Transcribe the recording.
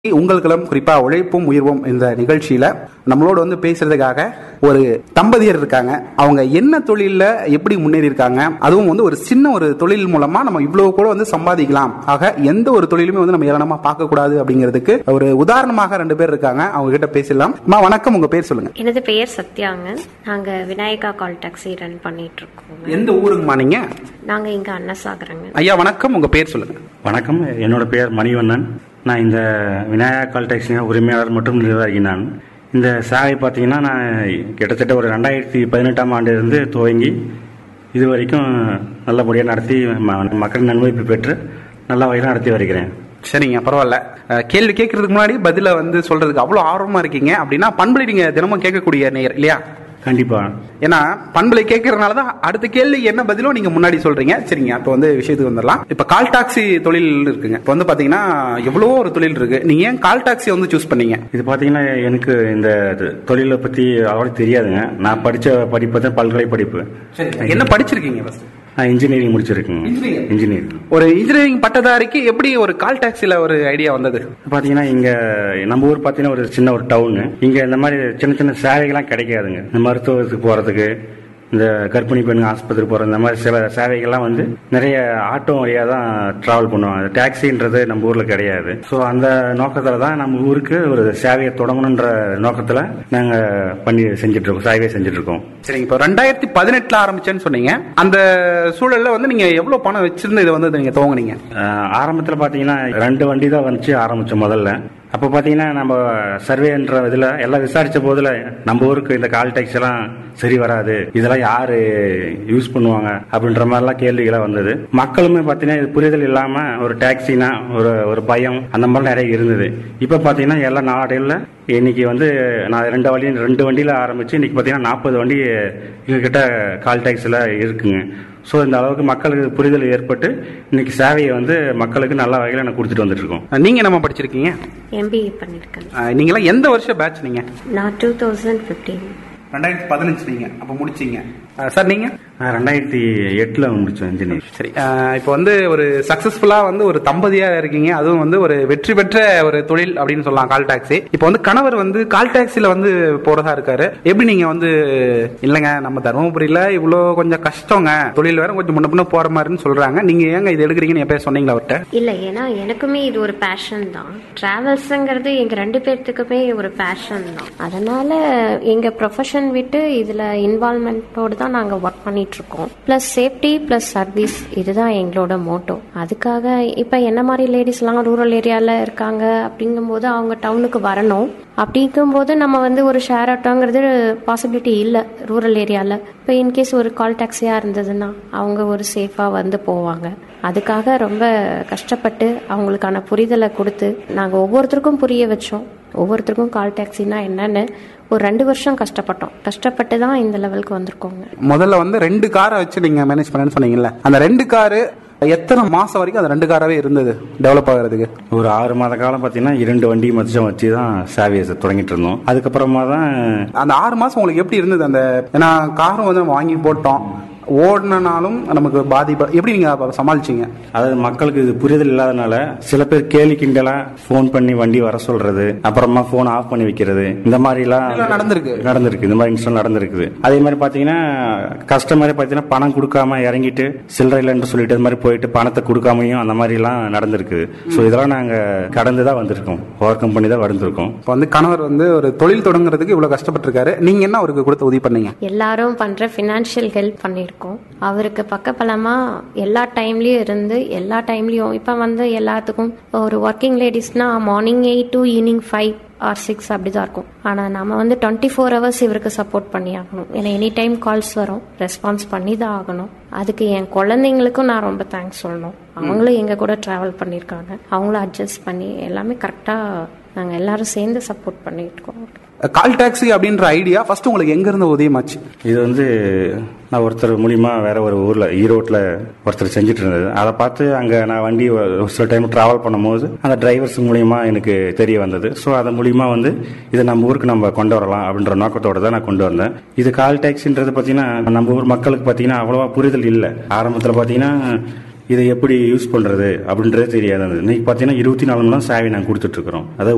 உங்கள் களம் குறிப்பா உழைப்பும் உயர்வும் இந்த நிகழ்ச்சியில நம்மளோட வந்து பேசுறதுக்காக ஒரு தம்பதியர் இருக்காங்க அவங்க என்ன தொழில்ல எப்படி முன்னேறி இருக்காங்க அதுவும் வந்து ஒரு சின்ன ஒரு தொழில் மூலமா நம்ம இவ்வளவு கூட வந்து சம்பாதிக்கலாம் ஆக எந்த ஒரு தொழிலுமே வந்து நம்ம ஏளனமா பார்க்க கூடாது அப்படிங்கிறதுக்கு ஒரு உதாரணமாக ரெண்டு பேர் இருக்காங்க அவங்க கிட்ட பேசலாம் அம்மா வணக்கம் உங்க பேர் சொல்லுங்க எனது பெயர் சத்யாங்க நாங்க விநாயகா கால் டாக்ஸி ரன் பண்ணிட்டு இருக்கோங்க எந்த ஊருங்கம்மா நீங்க நாங்க இங்க அன்னசாகரங்க ஐயா வணக்கம் உங்க பேர் சொல்லுங்க வணக்கம் என்னோட பெயர் மணிவண்ணன் நான் இந்த விநாயகா கால் டாக்ஸி உரிமையாளர் மற்றும் நிர்வாகி நான் இந்த சேவை பார்த்தீங்கன்னா நான் கிட்டத்தட்ட ஒரு ரெண்டாயிரத்தி பதினெட்டாம் ஆண்டிலிருந்து துவங்கி இது வரைக்கும் நல்லபடியாக நடத்தி ம- மக்கள் நன்மதிப்பு பெற்று நல்ல வகையில் நடத்தி வருகிறேன் சரிங்க பரவாயில்ல அஹ், கேள்வி கேட்கறதுக்கு முன்னாடி பதில வந்து சொல்றதுக்கு அவ்வளவு ஆர்வமா இருக்கீங்க அப்படின்னா பண்பலை நீங்க தினமும் கேட்கக்கூடிய நேயர் இல்லையா கண்டிப்பாக ஏன்னா பண்பலை கேட்கறதுனால தான் அடுத்த கேள்விக்கு என்ன பதிலோ நீங்க முன்னாடி சொல்றீங்க சரிங்க அப்போ வந்து விஷயத்துக்கு வந்துடலாம் இப்ப கால் டாக்ஸி தொழில் இருக்குங்க இப்போ வந்து பாத்தீங்கன்னா எவ்வளவோ ஒரு தொழில் இருக்கு நீங்க ஏன் கால் டாக்ஸி வந்து சூஸ் பண்ணீங்க இது பார்த்தீங்கன்னா எனக்கு இந்த இது- தொழிலை பற்றி அவ்வளோ தெரியாதுங்க நான் படித்த படிப்பு தான் பல்கலை படிப்பு என்ன படிச்சிருக்கீங்க first? நான் இன்ஜினியரிங் முடிச்சிருக்கேங்க Engineering? இன்ஜினியரிங் ஒரு இன்ஜினியரிங் பட்டதாரிக்கு எப்படி ஒரு கால் டாக்ஸில ஒரு ஐடியா வந்தது பாத்தீங்கன்னா இங்க நம்ம ஊர் பாத்தீங்கன்னா ஒரு சின்ன ஒரு டவுன் இங்க இந்த மாதிரி சின்ன சின்ன சேவைகள்லாம் கிடைக்காதுங்க இந்த மருத்துவத்துக்கு போறதுக்கு இந்த கர்ப்பிணி பெண்கள் ஆஸ்பத்திரி போற இந்த மாதிரி சில சேவைகள்லாம் வந்து நிறைய ஆட்டோ வழியா தான் டிராவல் பண்ணுவாங்க டாக்ஸின்றது நம்ம ஊர்ல கிடையாது ஸோ அந்த நோக்கத்துல தான் நம்ம ஊருக்கு ஒரு சேவையை தொடங்கணுன்ற நோக்கத்துல நாங்க பண்ணி செஞ்சுட்டு இருக்கோம் சேவையை செஞ்சுட்டு இருக்கோம் சரிங்க இப்போ ரெண்டாயிரத்தி பதினெட்டுல ஆரம்பிச்சேன்னு சொன்னீங்க அந்த சூழல்ல வந்து நீங்க எவ்வளவு பணம் வச்சிருந்து இதை வந்து நீங்க துவங்குனீங்க ஆஹ் ஆரம்பத்துல பாத்தீங்கன்னா ரெண்டு வண்டி தான் வந்துச்சு ஆரம்பிச்சோம் முதல்ல அப்ப பாத்தீங்கன்னா நம்ம சர்வேன்ற இதுல எல்லாம் விசாரிச்ச போதுல நம்ம ஊருக்கு இந்த கால் டாக்ஸி எல்லாம் சரி வராது இதெல்லாம் யாரு யூஸ் பண்ணுவாங்க அப்படின்ற மாதிரிலாம் கேள்விகளா வந்தது மக்களுமே பாத்தீங்கன்னா இது புரிதல் இல்லாம ஒரு டாக்ஸினா ஒரு ஒரு பயம் அந்த மாதிரி நிறைய இருந்தது இப்ப பாத்தீங்கன்னா எல்லா நாடையில இன்னைக்கு வந்து நான் ரெண்டு வண்டி ரெண்டு வண்டியில ஆரம்பிச்சு இன்னைக்கு பாத்தீங்கன்னா நாற்பது வண்டி எங்ககிட்ட கால் டாக்ஸில இருக்குங்க ஸோ இந்த அளவுக்கு மக்களுக்கு புரிதல் ஏற்பட்டு இன்னைக்கு சேவையை வந்து மக்களுக்கு நல்ல வகையில் நான் கொடுத்துட்டு வந்துட்டு இருக்கோம் நீங்க என்னமா படிச்சிருக்கீங்க எம்பிஏ பண்ணிருக்கேன் அஹ், நீங்களாம் எந்த வருஷம் பேட்ச் நீங்க நான் டூ தௌசண்ட் ஃபிஃப்டீன் ரெண்டாயிரத்தி பதினஞ்சு நீங்க அப்ப முடிச்சீங்க அஹ், சார் நீங்க நான் ரெண்டாயிரத்தி எட்டில் முடித்தோம் இன்ஜினியர் சரி அஹ், இப்போ வந்து ஒரு சக்சஸ்ஃபுல்லா வந்து ஒரு தம்பதியா இருக்கீங்க அதுவும் வந்து ஒரு வெற்றி பெற்ற ஒரு தொழில் அப்படின்னு சொல்லலாம் கால் டாக்ஸி இப்போ வந்து கணவர் வந்து கால் டாக்ஸில வந்து போறதா இருக்காரு எப்படி நீங்க வந்து இல்லைங்க நம்ம தருமபுரியில இவ்வளோ கொஞ்சம் கஷ்டங்க தொழில் வேற கொஞ்சம் முன்ன பின்ன போற மாதிரின்னு சொல்றாங்க நீங்க ஏங்க இது எடுக்கிறீங்கன்னு எப்ப சொன்னீங்களா அவர்கிட்ட இல்ல ஏன்னா எனக்குமே இது ஒரு பேஷன் தான் டிராவல்ஸுங்கிறது எங்க ரெண்டு பேர்த்துக்குமே ஒரு பேஷன் தான் அதனால எங்க ப்ரொஃபஷன் விட்டு இதுல இன்வால்மெண்ட்டோடு தான் நாங்க ஒர்க் பண்ணிட்டு இருக்கோம் பிளஸ் சேஃப்டி பிளஸ் சர்வீஸ் இதுதான் எங்களோட மோட்டோ அதுக்காக இப்ப என்ன மாதிரி லேடிஸ்லாம் ரூரல் ஏரியால இருக்காங்க அப்படிங்கும்போது அவங்க டவுனுக்கு வரணும் அப்படிங்கும்போது நம்ம வந்து ஒரு ஷேர் ஆட்டோங்கிறது பாசிபிலிட்டி இல்லை ரூரல் ஏரியாவில் இப்போ இன்கேஸ் ஒரு கால் டாக்ஸியாக இருந்ததுன்னா அவங்க ஒரு சேஃபாக வந்து போவாங்க அதுக்காக ரொம்ப கஷ்டப்பட்டு அவங்களுக்கான புரிதலை கொடுத்து நாங்கள் ஒவ்வொருத்தருக்கும் புரிய வச்சோம் ஒவ்வொருத்தருக்கும் கால் டாக்ஸினா என்னன்னு ஒரு ரெண்டு வருஷம் கஷ்டப்பட்டோம் கஷ்டப்பட்டு தான் இந்த லெவலுக்கு வந்திருக்கோங்க முதல்ல வந்து ரெண்டு காரை வச்சு நீங்க மேனேஜ் பண்ணேன்னு சொன்னீங்கல்ல அந்த ரெண்டு காரு எத்தனை மாசம் வரைக்கும் அந்த ரெண்டு காராவே இருந்தது டெவலப் ஆகுறதுக்கு ஒரு ஆறு மாத காலம் பார்த்தீங்கன்னா இரண்டு வண்டி மதிச்சம் வச்சு தான் சேவையை தொடங்கிட்டு இருந்தோம் அதுக்கப்புறமா தான் அந்த ஆறு மாசம் உங்களுக்கு எப்படி இருந்தது அந்த ஏன்னா காரும் வந்து நம்ம வாங்கி போட்டோம் ஓடினாலும் நமக்கு பாதிப்பு எப்படி நீங்க அப்ப சமாளிச்சீங்க அதாவது மக்களுக்கு இது புரிதல் இல்லாதனால சில பேர் கேலி கிண்டலா ஃபோன் பண்ணி வண்டி வர சொல்றது அப்புறமா ஃபோன் ஆஃப் பண்ணி வைக்கிறது இந்த மாதிரி எல்லாம் இதெல்லாம் நடந்திருக்கு. நடந்திருக்கு இந்த மாதிரி இன்சிடென்ட் நடந்திருக்குது அதே மாதிரி பாத்தீங்கன்னா கஸ்டமரே பாத்தீங்கன்னா பணம் கொடுக்காம இறங்கிட்டு சில்லறை இல்லைன்னு சொல்லிட்டு அது மாதிரி போயிட்டு பணத்தை கொடுக்காமையும் அந்த மாதிரி எல்லாம் நடந்திருக்குது ஸோ இதெல்லாம் நாங்க கடந்து தான் வந்திருக்கோம் ஓவர் கம்பெனி தான் வந்திருக்கோம் இப்போ வந்து கணவர் வந்து ஒரு தொழில் தொடங்குறதுக்கு இவ்வளவு கஷ்டப்பட்டிருக்காரு நீங்க என்ன அவருக்கு கொடுத்து உதவி பண்ணீங்க எல்லாரும் பண்ற ஃபினான்ஷியல் ஹெல்ப் பண்ணியிருக்கோம் அவருக்கு பக்கபலமா எல்லா டைம்லயும் இருந்து எல்லா டைம்லயும் இப்ப வந்து எல்லாத்துக்கும் ஒரு ஒர்க்கிங் லேடிஸ்னா morning eight to evening five or six அப்படிதான் இருக்கும் ஆனா நம்ம வந்து டுவெண்ட்டி ஃபோர் ஹவர்ஸ் இவருக்கு சப்போர்ட் பண்ணி ஆகணும் ஏன்னா எனி டைம் கால்ஸ் வரும் ரெஸ்பான்ஸ் பண்ணி தான் ஆகணும் அதுக்கு என் குழந்தைங்களுக்கும் நான் ரொம்ப தேங்க்ஸ் சொல்லணும் அவங்களும் எங்க கூட டிராவல் பண்ணியிருக்காங்க அவங்களும் அட்ஜஸ்ட் பண்ணி எல்லாமே கரெக்டா நாங்க எல்லாரும் சேர்ந்து சப்போர்ட் பண்ணிட்டு இருக்கோம் கால் டாக்ஸி அப்படின்ற ஐடியா ஃபர்ஸ்ட் உங்களுக்கு எங்க இருந்து உதயமாச்சு இது வந்து நான் ஒருத்தர் மூலியமா வேற ஒரு ஊர்ல ஈரோட்ல ஒருத்தர் செஞ்சுட்டு இருந்தது அதை பார்த்து அங்க நான் வண்டி ஒரு சில டைம் டிராவல் பண்ணும்போது அந்த டிரைவர்ஸ் மூலியமா எனக்கு தெரிய வந்தது ஸோ அதன் மூலியமா வந்து இதை நம்ம ஊருக்கு நம்ம கொண்டு வரலாம் அப்படின்ற நோக்கத்தோட தான் நான் கொண்டு வந்தேன் இது கால் டாக்ஸின்றது பார்த்தீங்கன்னா நம்ம ஊர் மக்களுக்கு பார்த்தீங்கன்னா அவ்வளவா புரிதல் இல்லை ஆரம்பத்தில் பார்த்தீங்கன்னா இதை எப்படி யூஸ் பண்றது அப்படின்றது தெரியாது இன்னைக்கு பார்த்தீங்கன்னா இருபத்தி நாலு மணி நேரம் சேவை நாங்கள் கொடுத்துட்டு இருக்கிறோம் அதாவது